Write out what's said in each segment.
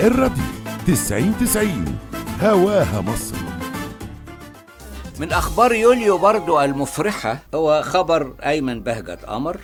الراديو 90 90 هواها مصر من اخبار يوليو برضو المفرحه هو خبر ايمن بهجت قمر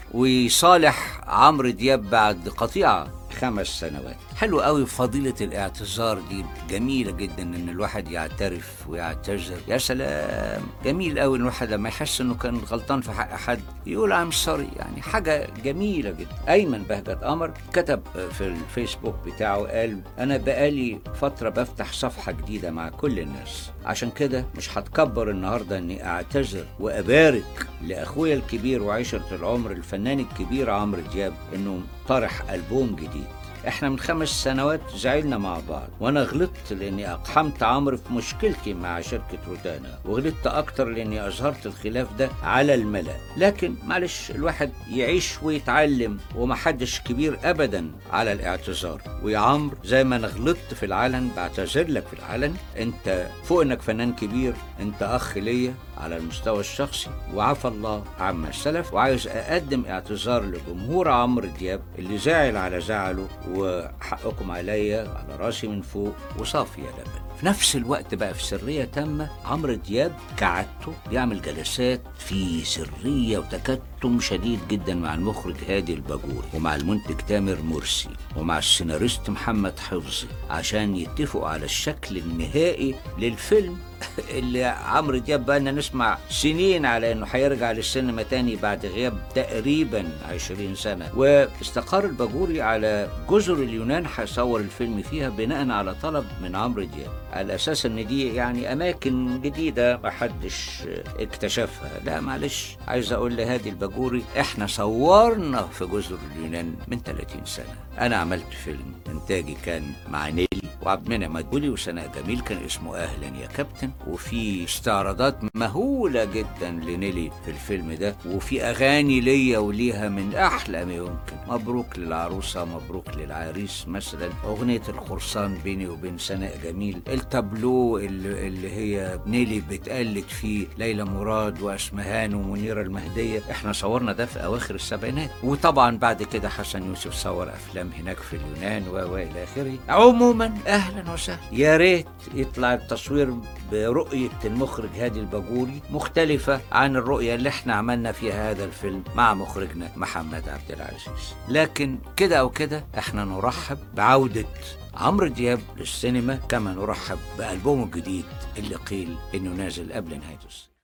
وصالح عمرو دياب بعد قطيعه خمس سنوات حلو قوي فضيلة الاعتذار دي جميلة جدا ان الواحد يعترف ويعتذر يا سلام جميل قوي ان الواحد لما يحس انه كان غلطان في حق حد يقول ام سوري يعني حاجة جميلة جدا ايمن بهجت قمر كتب في الفيسبوك بتاعه قال انا بقالي فترة بفتح صفحة جديدة مع كل الناس عشان كده مش هتكبر النهاردة اني اعتذر وابارك لاخويا الكبير وعشرة العمر الفنان الكبير عمرو دياب انه طرح البوم جديد احنا من خمس سنوات زعلنا مع بعض وانا غلطت لاني اقحمت عمرو في مشكلتي مع شركة روتانا وغلطت اكتر لاني اظهرت الخلاف ده على الملأ لكن معلش الواحد يعيش ويتعلم ومحدش كبير ابدا على الاعتذار ويا عمرو زي ما انا غلطت في العلن بعتذر لك في العلن انت فوق انك فنان كبير انت اخ ليا على المستوى الشخصي وعفى الله عما سلف وعايز اقدم اعتذار لجمهور عمرو دياب اللي زعل على زعله وحقكم عليا على راسي من فوق وصافي يا لبن في نفس الوقت بقى في سرية تامة عمرو دياب كعادته بيعمل جلسات في سرية وتكتم شديد جدا مع المخرج هادي الباجوري ومع المنتج تامر مرسي ومع السيناريست محمد حفظي عشان يتفقوا على الشكل النهائي للفيلم اللي عمرو دياب بقى لنا نسمع سنين على انه هيرجع للسينما تاني بعد غياب تقريبا 20 سنه واستقر الباجوري على جزر اليونان هيصور الفيلم فيها بناء على طلب من عمرو دياب على اساس ان دي يعني اماكن جديده ما حدش اكتشفها لا معلش عايز اقول لهادي الباجوري احنا صورنا في جزر اليونان من 30 سنه انا عملت فيلم انتاجي كان مع نيلي وعبد المنعم مدبولي وسناء جميل كان اسمه اهلا يا كابتن وفي استعراضات مهوله جدا لنيلي في الفيلم ده وفي اغاني ليا وليها من احلى ما يمكن مبروك للعروسه مبروك للعريس مثلا اغنيه القرصان بيني وبين سناء جميل التابلو اللي, اللي هي نيلي بتقلد فيه ليلى مراد واسمهان ومنيره المهديه احنا صورنا ده في اواخر السبعينات وطبعا بعد كده حسن يوسف صور افلام هناك في اليونان والى اخره عموما اهلا وسهلا يا ريت يطلع التصوير برؤية المخرج هادي الباجوري مختلفة عن الرؤية اللي احنا عملنا فيها هذا الفيلم مع مخرجنا محمد عبد العزيز لكن كده او كده احنا نرحب بعودة عمرو دياب للسينما كما نرحب بألبومه الجديد اللي قيل انه نازل قبل نهاية السنة